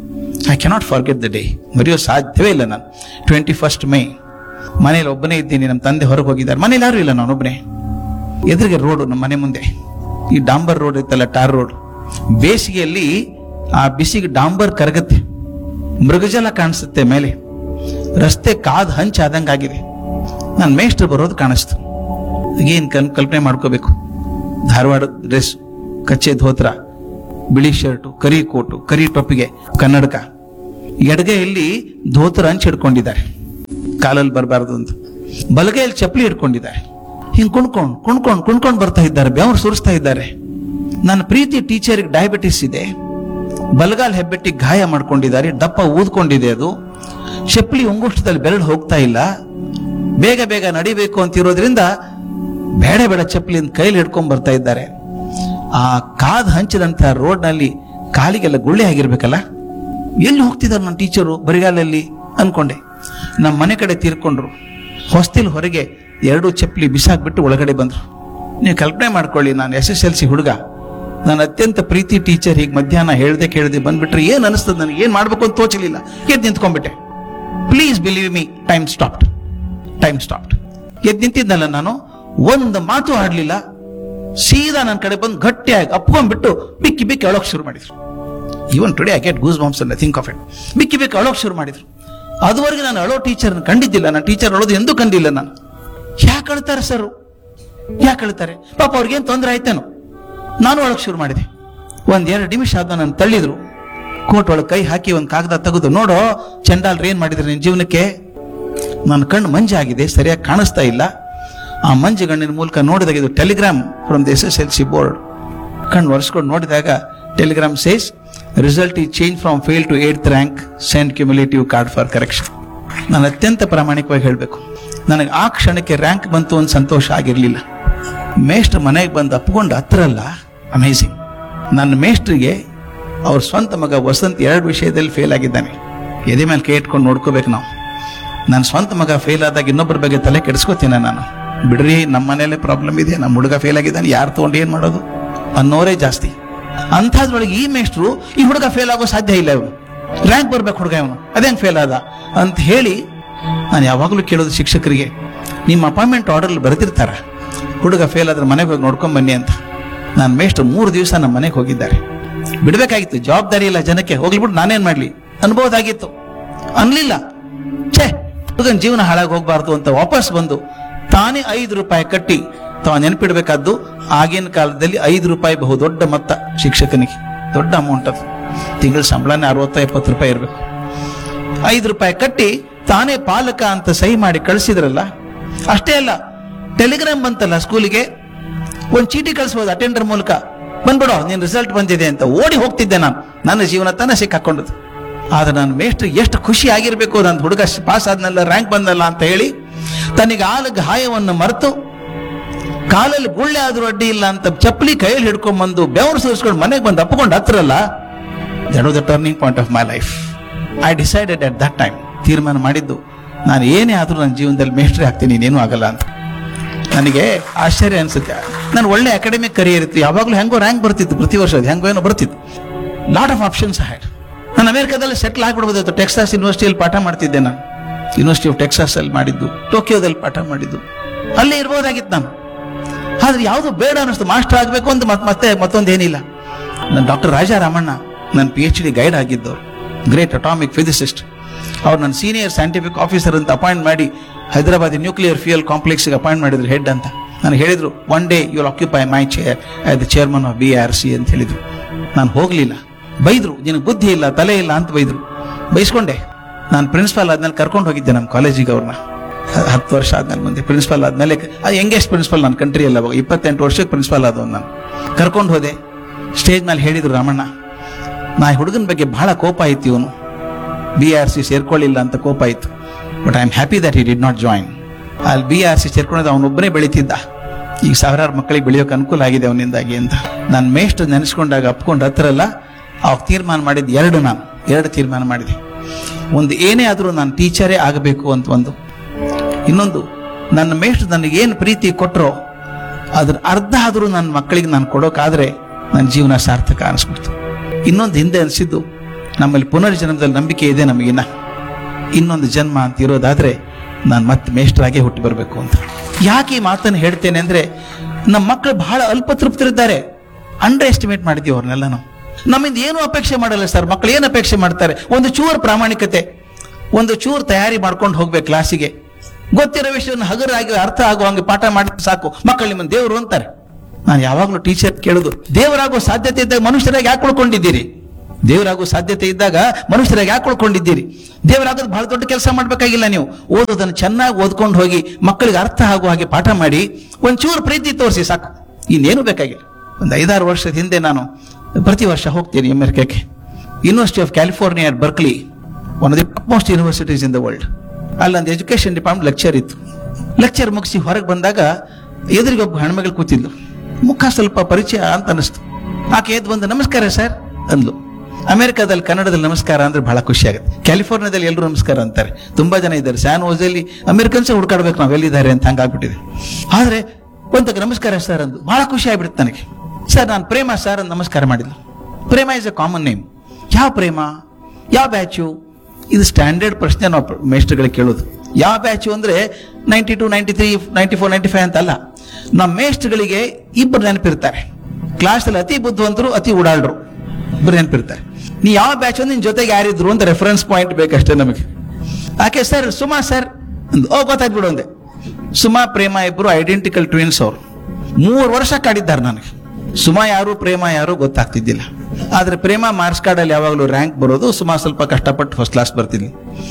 I cannot forget the day ಮರೆಯೋ ಸಾಧ್ಯವೇ ಇಲ್ಲ ನಾನು ಟ್ವೆಂಟಿ ಫಸ್ಟ್ ಮೇ ಮನೇಲಿ ಒಬ್ಬನೇ ಇದ್ದೀನಿ ನಮ್ಮ ತಂದೆ ಹೊರಗೆ ಹೋಗಿದ್ದಾರೆ ಮನೇಲಿ ಯಾರು ಇಲ್ಲ ನಾನೊಬ್ಬನೇ ಎದುರಿಗೆ ರೋಡು ನಮ್ಮ ಮನೆ ಮುಂದೆ ಈ ಡಾಂಬರ್ ರೋಡ್ ಇತ್ತಲ್ಲ ಟಾರ್ ರೋಡ್ ಬೇಸಿಗೆಯಲ್ಲಿ ಆ ಬಿಸಿಗೆ ಡಾಂಬರ್ ಕರಗತ್ತೆ ಮೃಗಜಲ ಕಾಣಿಸುತ್ತೆ ಮೇಲೆ ರಸ್ತೆ ಕಾದ್ ಹಂಚ್ ಆದಂಗಾಗಿದೆ ನಾನು ಮೇಷ್ಟ್ರು ಬರೋದು ಕಾಣಿಸ್ತು ಏನ್ ಕನ್ ಕಲ್ಪನೆ ಮಾಡ್ಕೋಬೇಕು ಧಾರವಾಡ ಡ್ರೆಸ್ ಕಚ್ಚೆ ಧೋತ್ರ ಬಿಳಿ ಶರ್ಟು ಕರಿ ಕೋಟು ಕರಿ ಟೊಪ್ಪಿಗೆ ಕನ್ನಡಕ ಎಡಗೈಯಲ್ಲಿ ಧೋತ್ರ ಹಂಚ್ ಹಿಡ್ಕೊಂಡಿದ್ದಾರೆ ಕಾಲಲ್ಲಿ ಬರಬಾರ್ದು ಅಂತ ಬಲಗೈಯಲ್ಲಿ ಚಪ್ಪಲಿ ಹಿಡ್ಕೊಂಡಿದ್ದಾರೆ ಹಿಂಗ್ ಕುಣ್ಕೊಂಡ್ ಕುಣ್ಕೊಂಡ್ ಕುಣ್ಕೊಂಡ್ ಬರ್ತಾ ಇದ್ದಾರೆ ಬೆವರು ಸುರಿಸ್ತಾ ಇದ್ದಾರೆ ನನ್ನ ಪ್ರೀತಿ ಟೀಚರ್ಗೆ ಡಯಾಬಿಟಿಸ್ ಇದೆ ಬಲಗಾಲ್ ಹೆಬ್ಬೆಟ್ಟಿಗೆ ಗಾಯ ಮಾಡ್ಕೊಂಡಿದ್ದಾರೆ ದಪ್ಪ ಊದ್ಕೊಂಡಿದೆ ಅದು ಚಪ್ಪಲಿ ಉಂಗುಷ್ಟದಲ್ಲಿ ಬೆರಳು ಹೋಗ್ತಾ ಇಲ್ಲ ಬೇಗ ಬೇಗ ನಡಿಬೇಕು ಅಂತಿರೋದ್ರಿಂದ ಬೇಡ ಬೇಡ ಚಪ್ಪಲಿಂದ ಕೈಲಿ ಹಿಡ್ಕೊಂಡ್ ಬರ್ತಾ ಇದ್ದಾರೆ ಆ ಕಾದ್ ಹಂಚಿದಂತ ರೋಡ್ನಲ್ಲಿ ಕಾಲಿಗೆಲ್ಲ ಗುಳ್ಳೆ ಆಗಿರ್ಬೇಕಲ್ಲ ಎಲ್ಲಿ ಹೋಗ್ತಿದ್ದಾರೆ ನನ್ನ ಟೀಚರು ಬರಿಗಾಲಲ್ಲಿ ಅನ್ಕೊಂಡೆ ನಮ್ಮ ಮನೆ ಕಡೆ ತೀರ್ಕೊಂಡ್ರು ಹೊಸ್ತಿಲ್ ಹೊರಗೆ ಎರಡು ಚಪ್ಪಲಿ ಬಿಸಾಕ್ಬಿಟ್ಟು ಒಳಗಡೆ ಬಂದ್ರು ನೀವು ಕಲ್ಪನೆ ಮಾಡ್ಕೊಳ್ಳಿ ನಾನು ಎಸ್ ಎಸ್ ಎಲ್ ಸಿ ಹುಡುಗ ನಾನು ಅತ್ಯಂತ ಪ್ರೀತಿ ಟೀಚರ್ ಹೀಗೆ ಮಧ್ಯಾಹ್ನ ಹೇಳ್ದೆ ಕೇಳ್ದೆ ಬಂದ್ಬಿಟ್ರೆ ಏನ್ ಅನಿಸ್ತದೆ ನನಗೆ ಏನ್ ಮಾಡ್ಬೇಕು ಅಂತ ತೋಚಲಿಲ್ಲ ಎದ್ದು ನಿಂತ್ಕೊಂಡ್ಬಿಟ್ಟೆ please believe me time stopped time stopped ಎದ್ದು ನಿಂತಿದ್ನಲ್ಲ ನಾನು ಒಂದು ಮಾತು ಆಡ್ಲಿಲ್ಲ ಸೀದಾ ನನ್ನ ಕಡೆ ಬಂದು ಗಟ್ಟಿಯಾಗಿ ಅಪ್ಕೊಂಡ್ಬಿಟ್ಟು ಬಿಕ್ಕಿ ಬಿಕ್ಕಿ ಅಳೋಕ್ ಶುರು ಮಾಡಿದ್ರು even today I get goose bumps ಅಲ್ಲ ಥಿಂಕ್ ಆಫ್ ಇಟ್ ಬಿಕ್ಕಿ ಬಿಕ್ಕಿ ಅಳೋಕ್ ಶುರು ಮಾಡಿದ್ರು ಅದುವರೆಗೆ ನಾನು ಅಳೋ ಟೀಚರ್ ಕಂಡಿದ್ದಿಲ್ಲ ನಾನು ಟೀಚರ್ ಅಳೋದು ಎಂದೂ ಕಂಡಿಲ್ಲ ನಾನು ಯಾಕೆ ಅಳ್ತಾರೆ ಸರ್ ಯಾಕೆ ಅಳ್ತಾರೆ ಪಾಪ ಅವ್ರಿಗೇನು ತೊಂದರೆ ಆಯ್ತೇನೋ ನಾನು ಒಳಗೆ ಶುರು ಮಾಡಿದೆ ಒಂದ್ ಎರಡು ನಿಮಿಷ ಆದ ನಾನು ತಳ್ಳಿದ್ರು ಕೋಟ್ ಒಳಗೆ ಕೈ ಹಾಕಿ ಒಂದು ಕಾಗದ ತೆಗೆದು ನೋಡೋ ಚಂಡಾಲ್ರು ಏನ್ ಮಾಡಿದ್ರು ನಿನ್ ಜೀವನಕ್ಕೆ ನನ್ನ ಕಣ್ಣು ಮಂಜಾಗಿದೆ ಸರಿಯಾಗಿ ಕಾಣಿಸ್ತಾ ಇಲ್ಲ ಆ ಮಂಜು ಗಣ್ಣಿನ ಮೂಲಕ ನೋಡಿದಾಗ ಇದು telegram from the S S L C board ಕಣ್ಣು ಒರೆಸ್ಕೊಂಡು ನೋಡಿದಾಗ ಟೆಲಿಗ್ರಾಮ್ ಸೇಸ್ ರಿಸಲ್ಟ್ ಈ change from fail to eight rank send cumulative card for correction ನಾನು ಅತ್ಯಂತ ಪ್ರಾಮಾಣಿಕವಾಗಿ ಹೇಳಬೇಕು ನನಗೆ ಆ ಕ್ಷಣಕ್ಕೆ ರ್ಯಾಂಕ್ ಬಂತು ಒಂದು ಸಂತೋಷ ಆಗಿರಲಿಲ್ಲ ಮೇಷ್ಟ್ರ ಮನೆಗೆ ಬಂದು ಅಪ್ಕೊಂಡು ಹತ್ರಲ್ಲ ಅಮೇಝಿಂಗ್ ನನ್ನ ಮೇಷ್ಟ್ರಿಗೆ ಅವ್ರ ಸ್ವಂತ ಮಗ ವಸಂತ್ ಎರಡು ವಿಷಯದಲ್ಲಿ ಫೇಲ್ ಆಗಿದ್ದಾನೆ ಎದೆ ಮೇಲೆ ಕೈ ಇಟ್ಕೊಂಡು ನೋಡ್ಕೋಬೇಕು ನಾವು ನನ್ನ ಸ್ವಂತ ಮಗ ಫೇಲ್ ಆದಾಗ ಇನ್ನೊಬ್ಬರ ಬಗ್ಗೆ ತಲೆ ಕೆಡಿಸ್ಕೋತೀನ ನಾನು ಬಿಡ್ರಿ ನಮ್ಮ ಮನೇಲೆ ಪ್ರಾಬ್ಲಮ್ ಇದೆ ನಮ್ಮ ಹುಡುಗ ಫೇಲ್ ಆಗಿದ್ದಾನೆ ಯಾರು ತಗೊಂಡು ಏನ್ ಮಾಡೋದು ಅನ್ನೋರೇ ಜಾಸ್ತಿ ಅಂಥದ್ರೊಳಗೆ ಈ ಮೇಷ್ಟ್ರು ಈ ಹುಡುಗ ಫೇಲ್ ಆಗೋ ಸಾಧ್ಯ ಇಲ್ಲ ಇವನು ರ್ಯಾಂಕ್ ಬರ್ಬೇಕು ಹುಡುಗ ಇವನು ಅದೇಂಗ್ ಫೇಲ್ ಆದ ಅಂತ ಹೇಳಿ ನಾನು ಯಾವಾಗಲೂ ಕೇಳೋದು ಶಿಕ್ಷಕರಿಗೆ ನಿಮ್ಮ ಅಪಾಯಿಂಟ್ಮೆಂಟ್ ಆರ್ಡರ್ ಬರೆದಿರ್ತಾರ ಹುಡುಗ ಫೇಲ್ ಆದ್ರೆ ಮನೆಗೆ ಹೋಗಿ ನೋಡ್ಕೊಂಡ್ ಬನ್ನಿ ಅಂತ ನಾನು ಮೇಷ್ಟ್ರು ಮೂರು ದಿವಸ ನಮ್ಮ ಮನೆಗೆ ಹೋಗಿದ್ದಾರೆ ಬಿಡ್ಬೇಕಾಗಿತ್ತು ಜವಾಬ್ದಾರಿ ಇಲ್ಲ ಜನಕ್ಕೆ ಹೋಗ್ಲಿಬಿಟ್ಟು ನಾನೇನ್ ಮಾಡ್ಲಿ ಅನ್ಬೋದಾಗಿತ್ತು ಅನ್ಲಿಲ್ಲ ಛೇ ಹುಡುಗನ ಜೀವನ ಹಾಳಾಗಿ ಹೋಗ್ಬಾರ್ದು ಅಂತ ವಾಪಸ್ ಬಂದು ತಾನೇ ಐದು ರೂಪಾಯಿ ಕಟ್ಟಿ ತಾವು ನೆನಪಿಡ್ಬೇಕಾದ್ದು ಆಗಿನ ಕಾಲದಲ್ಲಿ ಐದು ರೂಪಾಯಿ ಬಹು ದೊಡ್ಡ ಮೊತ್ತ ಶಿಕ್ಷಕನಿಗೆ ದೊಡ್ಡ ಅಮೌಂಟ್ ಅದು ತಿಂಗಳ ಸಂಬಳನೇ ಅರವತ್ತ ಎಪ್ಪತ್ತು ರೂಪಾಯಿ ಇರಬೇಕು ಐದು ರೂಪಾಯಿ ಕಟ್ಟಿ ತಾನೇ ಪಾಲಕ ಅಂತ ಸಹಿ ಮಾಡಿ ಕಳಿಸಿದ್ರಲ್ಲ ಅಷ್ಟೇ ಅಲ್ಲ ಟೆಲಿಗ್ರಾಮ್ ಬಂತಲ್ಲ ಸ್ಕೂಲಿಗೆ ಒಂದು ಚೀಟಿ ಕಳಿಸ್ಬೋದು ಅಟೆಂಡರ್ ಮೂಲಕ ಬಂದ್ಬಿಡೋ ನಿನ್ ರಿಸಲ್ಟ್ ಬಂದಿದೆ ಅಂತ ಓಡಿ ಹೋಗ್ತಿದ್ದೆ ನಾನು ನನ್ನ ಜೀವನ ತಾನೇ ಸಿಕ್ಕಾಕೊಂಡದ್ದು ಆದ್ರೆ ನಾನು ಮೇಷ್ಟ್ರು ಎಷ್ಟು ಖುಷಿ ಆಗಿರ್ಬೇಕು ನನ್ನ ಹುಡುಗ ಪಾಸ್ ಆದ್ನಲ್ಲ ರ್ಯಾಂಕ್ ಬಂದಲ್ಲ ಅಂತ ಹೇಳಿ ತನಗೆ ಆಲ ಗಾಯವನ್ನು ಮರೆತು ಕಾಲಲ್ಲಿ ಗುಳ್ಳೆ ಆದ್ರೂ ಅಡ್ಡಿ ಇಲ್ಲ ಅಂತ ಚಪ್ಪಲಿ ಕೈಯಲ್ಲಿ ಹಿಡ್ಕೊಂಡ್ ಬಂದು ಬೆವರು ಸುರಿಸ್ಕೊಂಡು ಮನೆಗೆ ಬಂದು ಅಪ್ಕೊಂಡು ಹತ್ರಲ್ಲ that was the turning point of my life I decided at that time ತೀರ್ಮಾನ ಮಾಡಿದ್ದು ನಾನು ಏನೇ ಆದ್ರೂ ನನ್ನ ಜೀವನದಲ್ಲಿ ಮೇಷ್ಟ್ರಿ ಆಗ್ತೀನಿ ಇನ್ನೇನು ಆಗಲ್ಲ ಅಂತ ನನಗೆ ಆಶ್ಚರ್ಯ ಅನ್ಸುತ್ತೆ ನಾನು ಒಳ್ಳೆ ಅಕಾಡೆಮಿಕ್ ಕರಿಯರ್ ಇತ್ತು ಯಾವಾಗಲೂ ಹೆಂಗೋ ರ್ಯಾಂಕ್ ಬರ್ತಿತ್ತು ಪ್ರತಿ ವರ್ಷ ಅದು ಹೆಂಗೋ ಏನೋ ಬರ್ತಿತ್ತು ಲಾಟ್ ಆಫ್ ಆಪ್ಷನ್ಸ್ ಹ್ಯಾಡ್ ನಾನು ಅಮೆರಿಕಾದಲ್ಲಿ ಸೆಟ್ಲ್ ಆಗ್ಬಿಡ್ಬೋದಿತ್ತು ಟೆಕ್ಸಾಸ್ ಯೂನಿವರ್ಸಿಟಿಯಲ್ಲಿ ಪಾಠ ಮಾಡ್ತಿದ್ದೆ ನಾನು ಯೂನಿವರ್ಸಿಟಿ ಆಫ್ ಟೆಕ್ಸಾಸ್ ಅಲ್ಲಿ ಮಾಡಿದ್ದು ಟೋಕಿಯೋದಲ್ಲಿ ಪಾಠ ಮಾಡಿದ್ದು ಅಲ್ಲೇ ಇರ್ಬೋದಾಗಿತ್ತು ನಾನು ಆದ್ರೆ ಯಾವುದು ಬೇಡ ಅನ್ನಿಸ್ತು ಮಾಸ್ಟರ್ ಆಗಬೇಕು ಅಂತ ಮತ್- ಮತ್ತೆ ಮತ್ತೊಂದೇನಿಲ್ಲ ನನ್ನ ಡಾಕ್ಟರ್ ರಾಜಾರಾಮಣ್ಣ ನನ್ನ ಪಿ ಎಚ್ ಡಿ ಗೈಡ್ ಆಗಿದ್ದವರು ಗ್ರೇಟ್ ಅಟಾಮಿಕ್ ಫಿಸಿಸಿಸ್ಟ್ ಅವ್ರು ನನ್ನ ಸೀನಿಯರ್ ಸೈಂಟಿಫಿಕ್ ಆಫೀಸರ್ ಅಂತ ಅಪಾಯಿಂಟ್ ಮಾಡಿ ಹೈದರಾಬಾದ್ ನ್ಯೂಕ್ಲಿಯರ್ ಫ್ಯೂಯಲ್ ಕಾಂಪ್ಲೆಕ್ಸ್ಗೆ ಅಪಾಯಿಂಟ್ ಮಾಡಿದ್ರು ಹೆಡ್ ಅಂತ ನನಗೆ ಹೇಳಿದ್ರು one day you occupy my chair as the chairman of B R C ಅಂತ ಹೇಳಿದ್ರು ನಾನು ಹೋಗ್ಲಿಲ್ಲ ಬೈದ್ರು ನಿನಗೆ ಬುದ್ಧಿ ಇಲ್ಲ ತಲೆ ಇಲ್ಲ ಅಂತ ಬೈದ್ರು ಬೈಸ್ಕೊಂಡೆ ನಾನು ಪ್ರಿನ್ಸಿಪಾಲ್ ಆದ್ಮೇಲೆ ಕರ್ಕೊಂಡು ಹೋಗಿದ್ದೆ ನಮ್ಮ ಕಾಲೇಜಿಗೆ ಅವ್ರನ್ನ ಹ- ಹತ್ತು ವರ್ಷ ಆದ್ಮೇಲೆ ಮುಂದೆ ಪ್ರಿನ್ಸಿಪಾಲ್ ಆದ್ಮೇಲೆ ಯಂಗೆಸ್ಟ್ ಪ್ರಿನ್ಸಿಪಾಲ್ ನನ್ನ ಕಂಟ್ರಿ ಅಲ್ಲ ಅವಾಗ ಇಪ್ಪತ್ತೆಂಟು ವರ್ಷಕ್ಕೆ ಪ್ರಿನ್ಸಿಪಾಲ್ ಆದವ್ ನಾನು ಕರ್ಕೊಂಡು ಹೋದೆ ಸ್ಟೇಜ್ ಮೇಲೆ ಹೇಳಿದ್ರು ರಾಮಣ್ಣ ನಾ ಈ ಹುಡುಗನ ಬಗ್ಗೆ ಬಹಳ ಕೋಪ ಆಯ್ತು ಇವನು ಬಿ ಆರ್ ಸಿ ಸೇರ್ಕೊಳ್ಳಿಲ್ಲ ಅಂತ ಕೋಪ ಆಯ್ತು but I am happy that he did not join ಅಲ್ಲಿ ಬಿ ಆರ್ ಸಿ ಸೇರ್ಕೊಂಡಿದ್ದ ಅವನೊಬ್ಬನೇ ಬೆಳೀತಿದ್ದ ಈಗ ಸಾವಿರಾರು ಮಕ್ಕಳಿಗೆ ಬೆಳೆಯೋಕೆ ಅನುಕೂಲ ಆಗಿದೆ ಅವನಿಂದಾಗಿ ಅಂತ ನಾನು ಮೇಸ್ಟ್ ನೆನೆಸ್ಕೊಂಡಾಗ ಅಪ್ಕೊಂಡು ಹತ್ರಲ್ಲ ಅವಾಗ ತೀರ್ಮಾನ ಮಾಡಿದ್ದು ಎರಡು ನಾನು ಎರಡು ತೀರ್ಮಾನ ಮಾಡಿದೆ ಒಂದು ಏನೇ ಆದರೂ ನಾನು ಟೀಚರೇ ಆಗಬೇಕು ಅಂತ ಒಂದು ಇನ್ನೊಂದು ನನ್ನ ಮೇಷ್ಟ್ರು ನನಗೆ ಏನು ಪ್ರೀತಿ ಕೊಟ್ಟರೋ ಅದ್ರ ಅರ್ಧ ಆದರೂ ನನ್ನ ಮಕ್ಕಳಿಗೆ ನಾನು ಕೊಡೋಕಾದ್ರೆ ನನ್ನ ಜೀವನ ಸಾರ್ಥಕ ಅನಿಸ್ಬಿಡ್ತು ಇನ್ನೊಂದು ಹಿಂದೆ ಅನಿಸಿದ್ದು ನಮ್ಮಲ್ಲಿ ಪುನರ್ಜನ್ಮದಲ್ಲಿ ನಂಬಿಕೆ ಇದೆ ನಮಗಿನ್ನ ಇನ್ನೊಂದು ಜನ್ಮ ಅಂತ ಇರೋದಾದ್ರೆ ನಾನು ಮತ್ತೆ ಮೇಷ್ಟ್ರಾಗೆ ಹುಟ್ಟಿ ಬರಬೇಕು ಅಂತ ಯಾಕೆ ಈ ಮಾತನ್ನು ಹೇಳ್ತೇನೆ ಅಂದ್ರೆ ನಮ್ಮ ಮಕ್ಕಳು ಬಹಳ ಅಲ್ಪತೃಪ್ತರಿದ್ದಾರೆ ಅಂಡರ್ ಎಸ್ಟಿಮೇಟ್ ಮಾಡಿದೀವಿ ಅವ್ರನ್ನೆಲ್ಲ ನಾವು ನಮ್ಮಿಂದ ಏನು ಅಪೇಕ್ಷೆ ಮಾಡಲ್ಲ ಸರ್ ಮಕ್ಕಳು ಏನು ಅಪೇಕ್ಷೆ ಮಾಡ್ತಾರೆ ಒಂದು ಚೂರು ಪ್ರಾಮಾಣಿಕತೆ ಒಂದು ಚೂರು ತಯಾರಿ ಮಾಡ್ಕೊಂಡು ಹೋಗ್ಬೇಕು ಕ್ಲಾಸಿಗೆ ಗೊತ್ತಿರೋ ವಿಷಯವನ್ನು ಹಗುರಾಗಿ ಅರ್ಥ ಆಗುವಂಗೆ ಪಾಠ ಮಾಡಿದ್ರೆ ಸಾಕು ಮಕ್ಕಳು ನಿಮ್ಮನ್ನು ದೇವರು ಅಂತಾರೆ ನಾನು ಯಾವಾಗಲೂ ಟೀಚರ್ ಕೇಳೋದು ದೇವರಾಗೋ ಸಾಧ್ಯತೆ ಇದ್ದಾಗ ಮನುಷ್ಯರಾಗಿ ಯಾಕೆ ಉಳ್ಕೊಂಡಿದ್ದೀರಿ ದೇವರಾಗೋ ಸಾಧ್ಯತೆ ಇದ್ದಾಗ ಮನುಷ್ಯರಾಗಿ ಯಾಕೆ ಉಳ್ಕೊಂಡಿದ್ದೀರಿ ದೇವರಾಗೋದು ಬಹಳ ದೊಡ್ಡ ಕೆಲಸ ಮಾಡ್ಬೇಕಾಗಿಲ್ಲ ನೀವು ಓದೋದನ್ನು ಚೆನ್ನಾಗಿ ಓದ್ಕೊಂಡು ಹೋಗಿ ಮಕ್ಕಳಿಗೆ ಅರ್ಥ ಆಗುವ ಹಾಗೆ ಪಾಠ ಮಾಡಿ ಒಂಚೂರು ಪ್ರೀತಿ ತೋರಿಸಿ ಸಾಕು ಇನ್ನೇನು ಬೇಕಾಗಿಲ್ಲ ಒಂದು ಐದಾರು ವರ್ಷದ ಹಿಂದೆ ನಾನು ಪ್ರತಿ ವರ್ಷ ಹೋಗ್ತೀನಿ ಅಮೆರಿಕಕ್ಕೆ University of California at Berkeley one of the top most universities in the world ಅಲ್ಲೊಂದು ಎಜುಕೇಶನ್ ಡಿಪಾರ್ಟ್ಮೆಂಟ್ ಲೆಕ್ಚರ್ ಇತ್ತು ಲೆಕ್ಚರ್ ಮುಗಿಸಿ ಹೊರಗೆ ಬಂದಾಗ ಎದುರಿಗೆ ಒಬ್ಬ ಹೆಣ್ಮಗಳು ಕೂತಿದ್ಲು ಮುಖ ಸ್ವಲ್ಪ ಪರಿಚಯ ಅಂತ ಅನಿಸ್ತು ಆಕೆ ಎದ್ದು ಬಂದು ನಮಸ್ಕಾರ ಸರ್ ಅಂದ್ಲು ಅಮೆರಿಕಾದಲ್ಲಿ ಕನ್ನಡದಲ್ಲಿ ನಮಸ್ಕಾರ ಅಂದ್ರೆ ಬಹಳ ಖುಷಿ ಆಗುತ್ತೆ ಕ್ಯಾಲಿಫೋರ್ನಿಯಾದಲ್ಲಿ ಎಲ್ಲರೂ ನಮಸ್ಕಾರ ಅಂತಾರೆ ತುಂಬಾ ಜನ ಇದ್ದಾರೆ ಸ್ಯಾನ್ ಓಸಲ್ಲಿ ಅಮೆರಿಕನ್ಸ್ ಹುಡುಕಾಡ್ಬೇಕು ನಾವು ಎಲ್ಲಿದ್ದಾರೆ ಅಂತ ಹಂಗಾಗ್ಬಿಟ್ಟಿದೆ ಆದ್ರೆ ಒಂದಕ್ಕೆ ನಮಸ್ಕಾರ ಸರ್ ಅಂದು ಬಹಳ ಖುಷಿ ಆಗ್ಬಿಡುತ್ತೆ ನನಗೆ ಸರ್ ನಾನು ಪ್ರೇಮ ಸರ್ ಅಂತ ನಮಸ್ಕಾರ ಮಾಡಿದ್ಲು Prema is a common name ಯಾವ ಪ್ರೇಮ ಯಾವ ಬ್ಯಾಚು ಇದು ಸ್ಟ್ಯಾಂಡರ್ಡ್ ಪ್ರಶ್ನೆ ನಾವು ಮೇಸ್ಟರ್ಗಳಿಗೆ ಕೇಳೋದು ಯಾವ ಬ್ಯಾಚು ಅಂದ್ರೆ ninety two ninety three ninety four ninety five ಅಂತ ಅಲ್ಲ ನಮ್ಮ ಮೇಸ್ಟ್ಗಳಿಗೆ ಇಬ್ಬರು ನೆನಪಿರ್ತಾರೆ ಕ್ಲಾಸಲ್ಲಿ ಅತಿ ಬುದ್ಧಿವಂತರು ಅತಿ ಉಡಾಳ್ರು ಇಬ್ಬರು ನೆನಪಿರ್ತಾರೆ ನೀ ಯಾವ ಬ್ಯಾಚ್ ನಿನ್ ಜೊತೆಗೆ ಯಾರಿದ್ರು ಅಂತ ರೆಫರೆನ್ಸ್ ಪಾಯಿಂಟ್ ಬೇಕಷ್ಟೇ ನಮಗೆ ಆಕೆ ಸರ್ ಸುಮಾ ಸರ್ ಅಂದು ಓ ಗೊತ್ತಾಯ್ತು ಬಿಡು ಅಂದೆ ಸುಮಾ ಪ್ರೇಮ ಇಬ್ರು ಐಡೆಂಟಿಕಲ್ ಟ್ವಿನ್ಸ್ ಅವರು ಮೂರು ವರ್ಷ ಕಾಡಿದ್ದಾರೆ ನನಗೆ ಸುಮಾ ಯಾರು ಪ್ರೇಮ ಯಾರು ಗೊತ್ತಾಗ್ತಿದ್ದಿಲ್ಲ ಆದ್ರೆ ಪ್ರೇಮ ಮಾರ್ಕ್ಸ್ ಕಾರ್ಡಲ್ಲಿ ಯಾವಾಗಲೂ ರ್ಯಾಂಕ್ ಬರೋದು ಸುಮಾ ಸ್ವಲ್ಪ ಕಷ್ಟಪಟ್ಟು ಫಸ್ಟ್ ಕ್ಲಾಸ್ ಬರ್ತಿದ್ಲಿ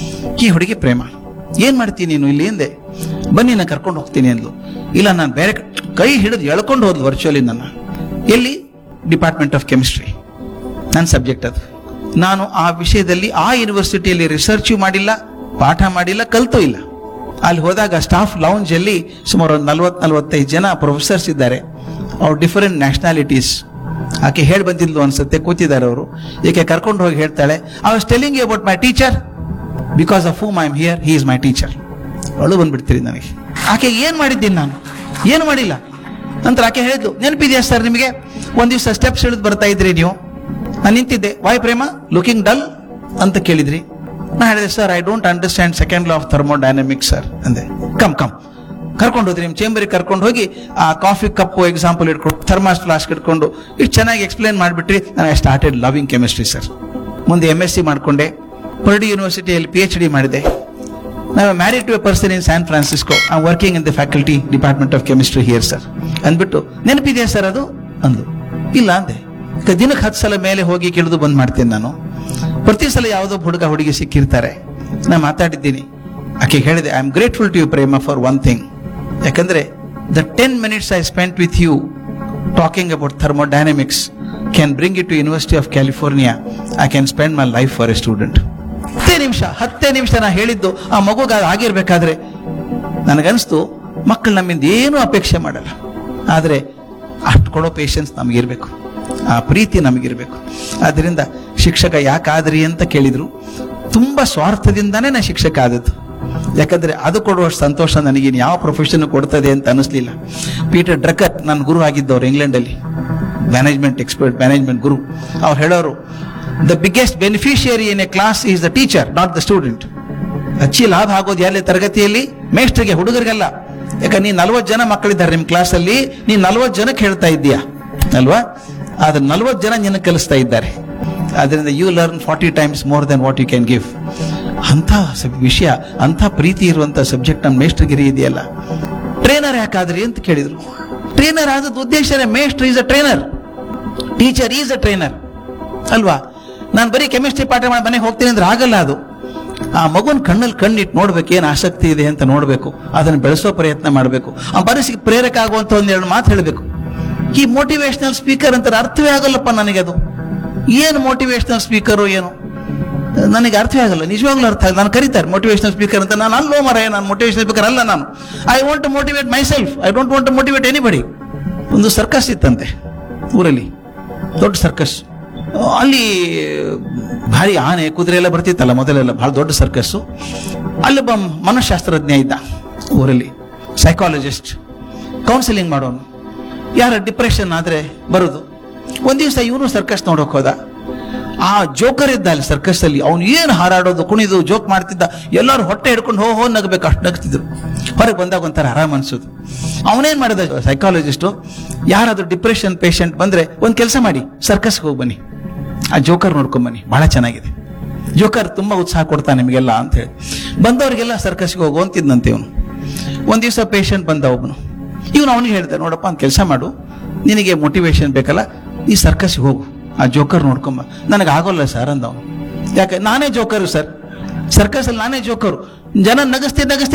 ಈ ಹುಡುಗಿ ಪ್ರೇಮ ಏನ್ ಮಾಡ್ತೀನಿ ನೀನು ಇಲ್ಲಿ ಹಿಂದೆ ಬನ್ನಿ ನಾನು ಕರ್ಕೊಂಡು ಹೋಗ್ತೀನಿ ಅಂದ್ಲು ಇಲ್ಲ ನಾನು ಬೇರೆ ಕ- ಕೈ ಹಿಡಿದು ಎಳ್ಕೊಂಡು ಹೋದ್ಲು ವರ್ಚುವಲಿ ನನ್ನ ಎಲ್ಲಿ ಡಿಪಾರ್ಟ್ಮೆಂಟ್ ಆಫ್ ಕೆಮಿಸ್ಟ್ರಿ ನನ್ನ ಸಬ್ಜೆಕ್ಟ್ ಅದು ನಾನು ಆ ವಿಷಯದಲ್ಲಿ ಆ ಯೂನಿವರ್ಸಿಟಿಯಲ್ಲಿ ರಿಸರ್ಚು ಮಾಡಿಲ್ಲ ಪಾಠ ಮಾಡಿಲ್ಲ ಕಲ್ತೂ ಇಲ್ಲ ಅಲ್ಲಿ ಹೋದಾಗ ಸ್ಟಾಫ್ ಲೌಂಜ್ ಅಲ್ಲಿ ಸುಮಾರು ಒಂದು ನಲ್ವತ್ ನಲ್ವತ್ತೈದು ಜನ ಪ್ರೊಫೆಸರ್ಸ್ ಇದ್ದಾರೆ ಅವ್ರು ಡಿಫರೆಂಟ್ ನ್ಯಾಷನಾಲಿಟೀಸ್ ಆಕೆ ಹೇಳಿ ಬಂದಿದ್ಲು ಅನ್ಸುತ್ತೆ ಕೂತಿದ್ದಾರೆ ಅವರು ಈಕೆ ಕರ್ಕೊಂಡು ಹೋಗಿ ಹೇಳ್ತಾಳೆ I was telling you about my teacher because of whom I am here he is my teacher ಅವಳು ಬಂದ್ಬಿಡ್ತೀರಿ ನನಗೆ ಆಕೆ ಏನ್ ಮಾಡಿದ್ದೀನಿ ನಾನು ಏನು ಮಾಡಿಲ್ಲ ನಂತರ ಆಕೆ ಹೇಳಿದ್ಲು ನೆನಪಿದೆಯಾ ಸರ್ ನಿಮಗೆ ಒಂದ್ ದಿವಸ ಸ್ಟೆಪ್ಸ್ ಇಳಿದು ಬರ್ತಾ ಇದ್ರಿ ನೀವು ನಾನು ನಿಂತಿದ್ದೆ ವಾಯ್ ಪ್ರೇಮ ಲುಕಿಂಗ್ ಡಲ್ ಅಂತ ಕೇಳಿದ್ರಿ ನಾ ಹೇಳಿದೆ sir I don't understand second law of thermodynamics sir ಅಂದೆ ಕಮ್ ಕಮ್ ಕರ್ಕೊಂಡು ಹೋದ್ರಿ ನಿಮ್ಮ ಚೇಂಬರಿಗೆ ಕರ್ಕೊಂಡು ಹೋಗಿ ಆ ಕಾಫಿ ಕಪ್ಪು ಎಕ್ಸಾಂಪಲ್ ಇಟ್ಕೊಂಡು ಥರ್ಮಾಸ್ ಫ್ಲಾಸ್ಕ್ ಇಟ್ಕೊಂಡು ಇಷ್ಟು ಚೆನ್ನಾಗಿ ಎಕ್ಸ್ಪ್ಲೇನ್ ಮಾಡಿಬಿಟ್ರಿ ನಾನು I started loving chemistry sir ಮುಂದೆ ಎಮ್ ಎಸ್ ಸಿ ಮಾಡಿಕೊಂಡೆ ಪರ್ಡಿ ಯೂನಿವರ್ಸಿಟಿಯಲ್ಲಿ ಪಿ ಎಚ್ ಡಿ ಮಾಡಿದೆ ನಾವು married to a person in San Francisco I working in the faculty department of chemistry here sir ಅಂದ್ಬಿಟ್ಟು ನೆನಪಿದೆಯಾ ಸರ್ ಅದು ಅಂದು ಇಲ್ಲ ಅಂದೆ ಈಗ ದಿನಕ್ಕೆ ಹತ್ತು ಸಲ ಮೇಲೆ ಹೋಗಿ ಕೇಳಿದು ಬಂದ್ ಮಾಡ್ತೇನೆ ನಾನು ಪ್ರತಿ ಸಲ ಯಾವುದೋ ಹುಡುಗ ಹುಡುಗಿ ಸಿಕ್ಕಿರ್ತಾರೆ ನಾ ಮಾತಾಡಿದ್ದೀನಿ ಆಕೆ ಹೇಳಿದೆ I am grateful to you Prema for one thing ಯಾಕಂದ್ರೆ the ten minutes I spent with you talking about thermodynamics can bring it to University of California I can spend my life for a student ಹತ್ತೇ ನಿಮಿಷ ಹತ್ತೇ ನಿಮಿಷ ನಾ ಹೇಳಿದ್ದು ಆ ಮಗುಗ ಆಗಿರ್ಬೇಕಾದ್ರೆ ನನಗನ್ಸ್ತು ಮಕ್ಕಳು ನಮ್ಮಿಂದ ಏನೂ ಅಪೇಕ್ಷೆ ಮಾಡಲ್ಲ ಆದರೆ ಅಷ್ಟು ಕೊಡೋ ಪೇಷನ್ಸ್ ನಮಗಿರ್ಬೇಕು ಆ ಪ್ರೀತಿ ನಮಗಿರ್ಬೇಕು ಆದ್ದರಿಂದ ಶಿಕ್ಷಕ ಯಾಕಾದ್ರಿ ಅಂತ ಕೇಳಿದ್ರು ತುಂಬಾ ಸ್ವಾರ್ಥದಿಂದಾನೇ ನಾ ಶಿಕ್ಷಕ ಆದದ್ದು ಯಾಕಂದ್ರೆ ಅದು ಕೊಡುವಷ್ಟು ಸಂತೋಷ ನನಗೆ ಇನ್ನು ಯಾವ ಪ್ರೊಫೆಷನ್ ಕೊಡ್ತದೆ ಅಂತ ಅನಿಸ್ಲಿಲ್ಲ ಪೀಟರ್ ಡ್ರಕರ್ ನನ್ನ ಗುರು ಆಗಿದ್ದವ್ರು ಇಂಗ್ಲೆಂಡಲ್ಲಿ ಮ್ಯಾನೇಜ್ಮೆಂಟ್ ಎಕ್ಸ್ಪರ್ಟ್ ಮ್ಯಾನೇಜ್ಮೆಂಟ್ ಗುರು ಅವ್ರು ಹೇಳೋರು the biggest beneficiary in a class is the teacher not the student ಹೆಚ್ಚಿ ಲಾಭ ಆಗೋದು ಎಲ್ಲಿ ತರಗತಿಯಲ್ಲಿ ಮೇಷ್ಟ್ರಿಗೆ ಹುಡುಗರಿಗೆಲ್ಲ ಯಾಕಂದ್ರೆ ನೀನ್ ನಲ್ವತ್ತು ಜನ ಮಕ್ಕಳಿದ್ದಾರೆ ನಿಮ್ ಕ್ಲಾಸಲ್ಲಿ ನೀನ್ ನಲ್ವತ್ತು ಜನಕ್ಕೆ ಹೇಳ್ತಾ ಇದ್ದೀಯಾ ಅಲ್ವಾ ಆದ್ರೆ ನಲ್ವತ್ತು ಜನ ನಿನ್ನ ಕಲಿಸ್ತಾ ಇದ್ದಾರೆ ಅದರಿಂದ you learn forty times more then what you can give ಅಂತ ಸಬ್- ವಿಷಯ ಅಂತ ಪ್ರೀತಿ ಇರುವಂತ ಸಬ್ಜೆಕ್ಟ್ ನಮ್ಮ ಮೇಷ್ಟ್ರಿಗಿರಿ ಇದೆಯಲ್ಲ ಟ್ರೈನರ್ ಯಾಕಾದ್ರಿ ಅಂತ ಕೇಳಿದ್ರು ಟ್ರೈನರ್ ಆದದ್ದು ಉದ್ದೇಶನೇ ಮೇಷ್ಟ್ರ್ is a trainer teacher is a trainer ಅಲ್ವಾ ನಾನು ಬರೀ ಕೆಮಿಸ್ಟ್ರಿ ಪಾಠ ಮಾಡಿ ಮನೆಗೆ ಹೋಗ್ತೀನಿ ಅಂದ್ರೆ ಆಗಲ್ಲ ಅದು ಆ ಮಗುನ ಕಣ್ಣಲ್ಲಿ ಕಣ್ಣಿಟ್ಟು ನೋಡ್ಬೇಕು ಏನು ಆಸಕ್ತಿ ಇದೆ ಅಂತ ನೋಡಬೇಕು ಅದನ್ನು ಬೆಳೆಸೋ ಪ್ರಯತ್ನ ಮಾಡಬೇಕು ಆ ಮನಸ್ಸಿಗೆ ಪ್ರೇರಕ ಆಗುವಂತ ಒಂದೆರಡು ಮಾತು ಹೇಳಬೇಕು ಈ ಮೋಟಿವೇಶನಲ್ ಸ್ಪೀಕರ್ ಅಂತ ಅರ್ಥವೇ ಆಗಲ್ಲಪ್ಪ ನನಗೆ ಅದು ಏನು ಮೋಟಿವೇಶನಲ್ ಸ್ಪೀಕರು ಏನು ನನಗೆ ಅರ್ಥವೇ ಆಗಲ್ಲ ನಿಜವಾಗ್ಲೂ ಅರ್ಥ ಆಗಲ್ಲ ನಾನು ಕರೀತಾರೆ ಮೋಟಿವೇಶನಲ್ ಸ್ಪೀಕರ್ ಅಂತ ನಾನು ಅಲ್ಲೋ ಮರ ನಾನು ಮೋಟಿವೇಶನಲ್ ಸ್ಪೀಕರ್ ಅಲ್ಲ ನಾನು I want to motivate myself I don't want to motivate anybody ಒಂದು ಸರ್ಕಸ್ ಇತ್ತಂತೆ ಊರಲ್ಲಿ ದೊಡ್ಡ ಸರ್ಕಸ್ ಅಲ್ಲಿ ಭಾರಿ ಆನೆ ಕುದುರೆ ಎಲ್ಲ ಬರ್ತಿತ್ತಲ್ಲ ಮೊದಲೆಲ್ಲ ಬಹಳ ದೊಡ್ಡ ಸರ್ಕಸ್ಸು ಅಲ್ಲೊಬ್ಬ ಮನಃಶಾಸ್ತ್ರಜ್ಞ ಇದ್ದ ಊರಲ್ಲಿ ಸೈಕಾಲಜಿಸ್ಟ್ ಕೌನ್ಸಿಲಿಂಗ್ ಮಾಡೋನು ಯಾರ ಡಿಪ್ರೆಷನ್ ಆದ್ರೆ ಬರೋದು ಒಂದ್ ದಿವಸ ಇವನು ಸರ್ಕಸ್ ನೋಡೋಕ್ ಹೋದ ಆ ಜೋಕರ್ ಇದ್ದ ಅಲ್ಲಿ ಸರ್ಕಸ್ ಅಲ್ಲಿ ಅವನು ಏನು ಹಾರಾಡೋದು ಕುಣಿದು ಜೋಕ್ ಮಾಡ್ತಿದ್ದ ಎಲ್ಲರೂ ಹೊಟ್ಟೆ ಹಿಡ್ಕೊಂಡು ಹೋ ಹೋ ನಗಬೇಕು ಅಷ್ಟು ನಗ್ತಿದ್ರು ಹೊರಗೆ ಬಂದಾಗ ಒಂಥರ ಆರಾಮ್ ಅನ್ಸೋದು ಅವನೇನ್ ಮಾಡಿದ ಸೈಕಾಲಜಿಸ್ಟು ಯಾರಾದ್ರೂ ಡಿಪ್ರೆಷನ್ ಪೇಷಂಟ್ ಬಂದ್ರೆ ಒಂದ್ ಕೆಲಸ ಮಾಡಿ ಸರ್ಕಸ್ಗೆ ಹೋಗಿ ಬನ್ನಿ ಆ ಜೋಕರ್ ನೋಡ್ಕೊಂಡ್ ಬನ್ನಿ ಬಹಳ ಚೆನ್ನಾಗಿದೆ ಜೋಕರ್ ತುಂಬಾ ಉತ್ಸಾಹ ಕೊಡ್ತಾನೆ ನಿಮಗೆಲ್ಲ ಅಂತ ಹೇಳಿ ಬಂದವರಿಗೆಲ್ಲ ಸರ್ಕಸ್ಗೆ ಹೋಗು ಅಂತಿದ್ದಂತೆ ಇವನು ಒಂದ್ ದಿವಸ ಪೇಷಂಟ್ ಬಂದ ಒಬ್ಬನು ಇವನು ಅವನಿಗೆ ಹೇಳ್ದೆ ನೋಡಪ್ಪ ಒಂದು ಕೆಲಸ ಮಾಡು ನಿನಗೆ ಮೋಟಿವೇಶನ್ ಬೇಕಲ್ಲ ಈ ಸರ್ಕಸ್ಗೆ ಹೋಗು ಆ ಜೋಕರ್ ನೋಡ್ಕೊಂಬ ನನಗೆ ಆಗೋಲ್ಲ ಸರ್ ಅಂದವನು ಯಾಕೆ ನಾನೇ ಜೋಕರು ಸರ್ ಸರ್ಕಸ್ ಅಲ್ಲಿ ನಾನೇ ಜೋಕರು ಜನ ನಗಸ್ತಿ ನಗಸ್ತಿ